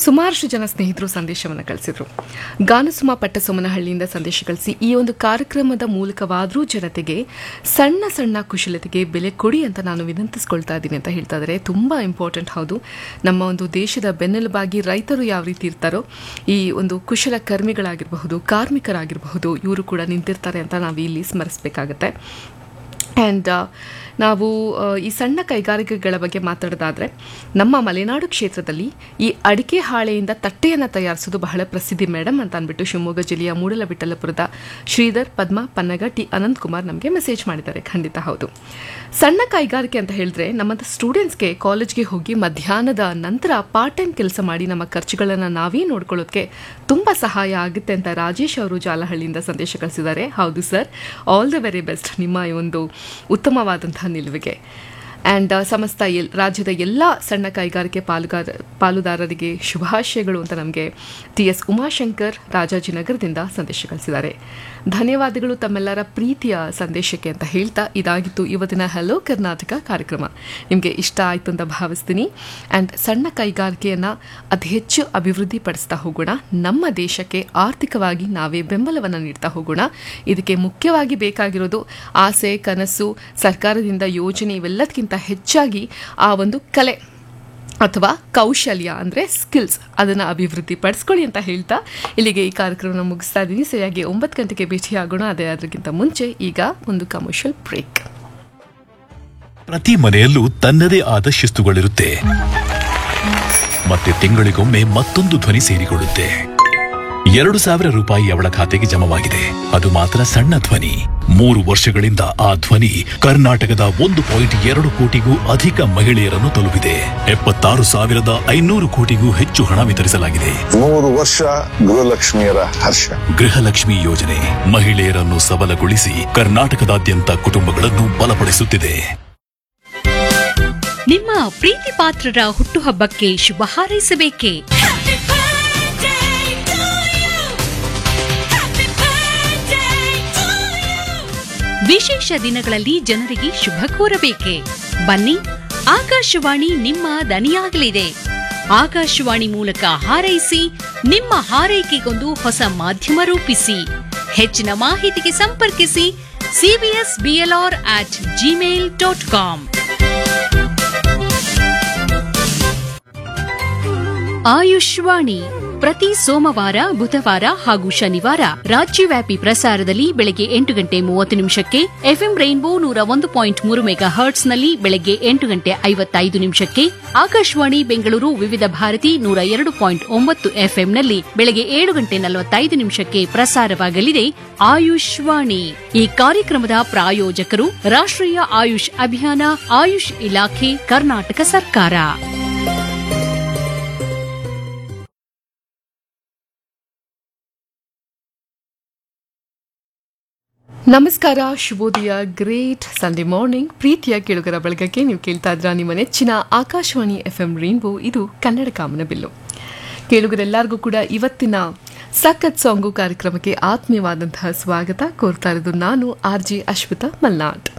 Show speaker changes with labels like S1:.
S1: ಸುಮಾರಷ್ಟು ಜನ ಸ್ನೇಹಿತರು ಸಂದೇಶವನ್ನು ಕಳಿಸಿದ್ರು ಗಾನಸುಮ ಪಟ್ಟಸೊಮ್ಮನಹಳ್ಳಿಯಿಂದ ಸಂದೇಶ ಕಳಿಸಿ ಈ ಒಂದು ಕಾರ್ಯಕ್ರಮದ ಮೂಲಕವಾದರೂ ಜನತೆಗೆ ಸಣ್ಣ ಸಣ್ಣ ಕುಶಲತೆಗೆ ಬೆಲೆ ಕೊಡಿ ಅಂತ ನಾನು ವಿನಂತಿಸ್ಕೊಳ್ತಾ ಇದ್ದೀನಿ ಅಂತ ಹೇಳ್ತಾ ಇದ್ದಾರೆ ತುಂಬ ಇಂಪಾರ್ಟೆಂಟ್ ಹೌದು ನಮ್ಮ ಒಂದು ದೇಶದ ಬೆನ್ನೆಲುಬಾಗಿ ರೈತರು ಯಾವ ರೀತಿ ಇರ್ತಾರೋ ಈ ಒಂದು ಕುಶಲ ಕರ್ಮಿಗಳಾಗಿರಬಹುದು ಕಾರ್ಮಿಕರಾಗಿರಬಹುದು ಇವರು ಕೂಡ ನಿಂತಿರ್ತಾರೆ ಅಂತ ನಾವು ಇಲ್ಲಿ ಸ್ಮರಿಸಬೇಕಾಗತ್ತೆ ಆ್ಯಂಡ್ ನಾವು ಆ, ಈ ಸಣ್ಣ ಕೈಗಾರಿಕೆಗಳ ಬಗ್ಗೆ ಮಾತಾಡೋದಾದರೆ ನಮ್ಮ ಮಲೆನಾಡು ಕ್ಷೇತ್ರದಲ್ಲಿ ಈ ಅಡಿಕೆ ಹಾಳೆಯಿಂದ ತಟ್ಟೆಯನ್ನು ತಯಾರಿಸೋದು ಬಹಳ ಪ್ರಸಿದ್ಧಿ ಮೇಡಮ್ ಅಂತ ಅಂದ್ಬಿಟ್ಟು ಶಿವಮೊಗ್ಗ ಜಿಲ್ಲೆಯ ಮೂಡಲವಿಠಲಪುರದ ಶ್ರೀಧರ್ ಪದ್ಮ ಪನ್ನಗ ಟಿ ಅನಂತಕುಮಾರ್ ನಮಗೆ ಮೆಸೇಜ್ ಮಾಡಿದ್ದಾರೆ ಖಂಡಿತ ಹೌದು ಸಣ್ಣ ಕೈಗಾರಿಕೆ ಅಂತ ಹೇಳಿದ್ರೆ ನಮ್ಮಂಥ ಸ್ಟೂಡೆಂಟ್ಸ್ಗೆ ಕಾಲೇಜ್ಗೆ ಹೋಗಿ ಮಧ್ಯಾಹ್ನದ ನಂತರ ಪಾರ್ಟ್ ಟೈಮ್ ಕೆಲಸ ಮಾಡಿ ನಮ್ಮ ಖರ್ಚುಗಳನ್ನು ನಾವೇ ನೋಡ್ಕೊಳ್ಳೋದಕ್ಕೆ ತುಂಬ ಸಹಾಯ ಆಗುತ್ತೆ ಅಂತ ರಾಜೇಶ್ ಅವರು ಜಾಲಹಳ್ಳಿಯಿಂದ ಸಂದೇಶ ಕಳಿಸಿದ್ದಾರೆ ಹೌದು sir all the very best ನಿಮ್ಮ ಈ ಒಂದು ಉತ್ತಮವಾದಂತಹ ನಿಲುವಿಗೆ ಆ್ಯಂಡ್ ಸಮಸ್ತ ಎಲ್ ರಾಜ್ಯದ ಎಲ್ಲ ಸಣ್ಣ ಕೈಗಾರಿಕೆ ಪಾಲುಗಾರ ಪಾಲುದಾರರಿಗೆ ಶುಭಾಶಯಗಳು ಅಂತ ನಮಗೆ ಟಿ ಎಸ್ ಉಮಾಶಂಕರ್ ರಾಜಾಜಿನಗರದಿಂದ ಸಂದೇಶ ಕಳಿಸಿದ್ದಾರೆ ಧನ್ಯವಾದಗಳು ತಮ್ಮೆಲ್ಲರ ಪ್ರೀತಿಯ ಸಂದೇಶಕ್ಕೆ ಅಂತ ಹೇಳ್ತಾ ಇದಾಗಿತ್ತು ಇವತ್ತಿನ ಹಲೋ ಕರ್ನಾಟಕ ಕಾರ್ಯಕ್ರಮ ನಿಮಗೆ ಇಷ್ಟ ಆಯಿತು ಅಂತ ಭಾವಿಸ್ತೀನಿ ಆ್ಯಂಡ್ ಸಣ್ಣ ಕೈಗಾರಿಕೆಯನ್ನು ಅತಿ ಹೆಚ್ಚು ಅಭಿವೃದ್ಧಿ ಪಡಿಸ್ತಾ ಹೋಗೋಣ ನಮ್ಮ ದೇಶಕ್ಕೆ ಆರ್ಥಿಕವಾಗಿ ನಾವೇ ಬೆಂಬಲವನ್ನು ನೀಡ್ತಾ ಹೋಗೋಣ ಇದಕ್ಕೆ ಮುಖ್ಯವಾಗಿ ಬೇಕಾಗಿರೋದು ಆಸೆ ಕನಸು ಸರ್ಕಾರದಿಂದ ಯೋಜನೆ ಇವೆಲ್ಲದಕ್ಕಿಂತ ಹೆಚ್ಚಾಗಿ ಆ ಒಂದು ಕಲೆ ಅಥವಾ ಕೌಶಲ್ಯ ಅಂದರೆ ಸ್ಕಿಲ್ಸ್ ಅದನ್ನು ಅಭಿವೃದ್ಧಿ ಪಡಿಸ್ಕೊಳ್ಳಿ ಅಂತ ಹೇಳ್ತಾ ಇಲ್ಲಿಗೆ ಈ ಕಾರ್ಯಕ್ರಮನ ಮುಗಿಸ್ತಾ ಇದ್ದೀನಿ ಸರಿಯಾಗಿ ಒಂಬತ್ತು ಗಂಟೆಗೆ ಭೇಟಿಯಾಗೋಣ ಅದೇ ಅದಕ್ಕಿಂತ ಮುಂಚೆ ಈಗ ಒಂದು ಕಮರ್ಷಿಯಲ್ ಬ್ರೇಕ್
S2: ಪ್ರತಿ ಮನೆಯಲ್ಲೂ ತನ್ನದೇ ಆದ ಶಿಸ್ತುಗಳಿರುತ್ತೆ ಮತ್ತೆ ತಿಂಗಳಿಗೊಮ್ಮೆ ಮತ್ತೊಂದು ಧ್ವನಿ ಸೇರಿಕೊಳ್ಳುತ್ತೆ ಎರಡು ಸಾವಿರ ರೂಪಾಯಿ ಅವಳ ಖಾತೆಗೆ ಜಮವಾಗಿದೆ ಅದು ಮಾತ್ರ ಸಣ್ಣ ಧ್ವನಿ ಮೂರು ವರ್ಷಗಳಿಂದ ಆ ಧ್ವನಿ ಕರ್ನಾಟಕದ ಒಂದು ಪಾಯಿಂಟ್ ಎರಡು ಕೋಟಿಗೂ ಅಧಿಕ ಮಹಿಳೆಯರನ್ನು ತಲುಪಿದೆ ಎಪ್ಪತ್ತಾರು ಸಾವಿರದ ಐನೂರು ಕೋಟಿಗೂ ಹೆಚ್ಚು ಹಣ ವಿತರಿಸಲಾಗಿದೆ
S3: ಮೂರು ವರ್ಷ ಗೃಹಲಕ್ಷ್ಮಿಯರ ಹರ್ಷ
S2: ಗೃಹಲಕ್ಷ್ಮಿ ಯೋಜನೆ ಮಹಿಳೆಯರನ್ನು ಸಬಲಗೊಳಿಸಿ ಕರ್ನಾಟಕದಾದ್ಯಂತ ಕುಟುಂಬಗಳನ್ನು ಬಲಪಡಿಸುತ್ತಿದೆ
S4: ನಿಮ್ಮ ಪ್ರೀತಿ ಪಾತ್ರರ ಹುಟ್ಟುಹಬ್ಬಕ್ಕೆ ಶುಭ ಹಾರೈಸಬೇಕೇ ವಿಶೇಷ ದಿನಗಳಲ್ಲಿ ಜನರಿಗೆ ಶುಭ ಕೋರಬೇಕೆ ಬನ್ನಿ ಆಕಾಶವಾಣಿ ನಿಮ್ಮ ದನಿಯಾಗಲಿದೆ ಆಕಾಶವಾಣಿ ಮೂಲಕ ಹಾರೈಸಿ ನಿಮ್ಮ ಹಾರೈಕೆಗೊಂದು ಹೊಸ ಮಾಧ್ಯಮ ರೂಪಿಸಿ ಹೆಚ್ಚಿನ ಮಾಹಿತಿಗೆ ಸಂಪರ್ಕಿಸಿ CBS BLR at Gmail dot com Ayushvani ಪ್ರತಿ ಸೋಮವಾರ ಬುಧವಾರ ಹಾಗೂ ಶನಿವಾರ ರಾಜ್ಯವ್ಯಾಪಿ ಪ್ರಸಾರದಲ್ಲಿ ಬೆಳಗ್ಗೆ ಎಂಟು ಗಂಟೆ ಮೂವತ್ತು ನಿಮಿಷಕ್ಕೆ ಎಫ್ಎಂ ರೈನ್ಬೋ ನೂರ ಒಂದು ಪಾಯಿಂಟ್ ಮೂರು ಮೆಗಾ ಹರ್ಟ್ಸ್ನಲ್ಲಿ ಬೆಳಗ್ಗೆ ಎಂಟು ಗಂಟೆ ಐವತ್ತೈದು ನಿಮಿಷಕ್ಕೆ ಆಕಾಶವಾಣಿ ಬೆಂಗಳೂರು ವಿವಿಧ ಭಾರತಿ ನೂರ ಎರಡು ಪಾಯಿಂಟ್ ಒಂಬತ್ತು ಎಫ್ಎಂನಲ್ಲಿ ಬೆಳಗ್ಗೆ ಏಳು ಗಂಟೆ ನಲವತ್ತೈದು ನಿಮಿಷಕ್ಕೆ ಪ್ರಸಾರವಾಗಲಿದೆ ಆಯುಷ್ವಾಣಿ ಈ ಕಾರ್ಯಕ್ರಮದ ಪ್ರಾಯೋಜಕರು ರಾಷ್ಟ್ರೀಯ ಆಯುಷ್ ಅಭಿಯಾನ ಆಯುಷ್ ಇಲಾಖೆ ಕರ್ನಾಟಕ ಸರ್ಕಾರ
S1: ನಮಸ್ಕಾರ ಶುಭೋದಯ ಗ್ರೇಟ್ ಸಂಡೇ ಮಾರ್ನಿಂಗ್ ಪ್ರೀತಿಯ ಕೇಳುಗರ ಬಳಗಕ್ಕೆ ನೀವು ಕೇಳ್ತಾ ಇದ್ರ ನಿಮ್ಮ ನೆಚ್ಚಿನ ಆಕಾಶವಾಣಿ ಎಫ್ ಎಂ ರೈನ್ಬೋ ಇದು ಕನ್ನಡ ಕಾಮನ ಬಿಲ್ಲು ಕೇಳುಗರೆಲ್ಲರಿಗೂ ಕೂಡ ಇವತ್ತಿನ ಸಖತ್ ಸಾಂಗು ಕಾರ್ಯಕ್ರಮಕ್ಕೆ ಆತ್ಮೀಯವಾದಂತಹ ಸ್ವಾಗತ ಕೋರ್ತಾ ಇರೋದು ನಾನು ಆರ್ ಜೆ ಅಶ್ವಿತಾ ಮಲ್ನಾಥ್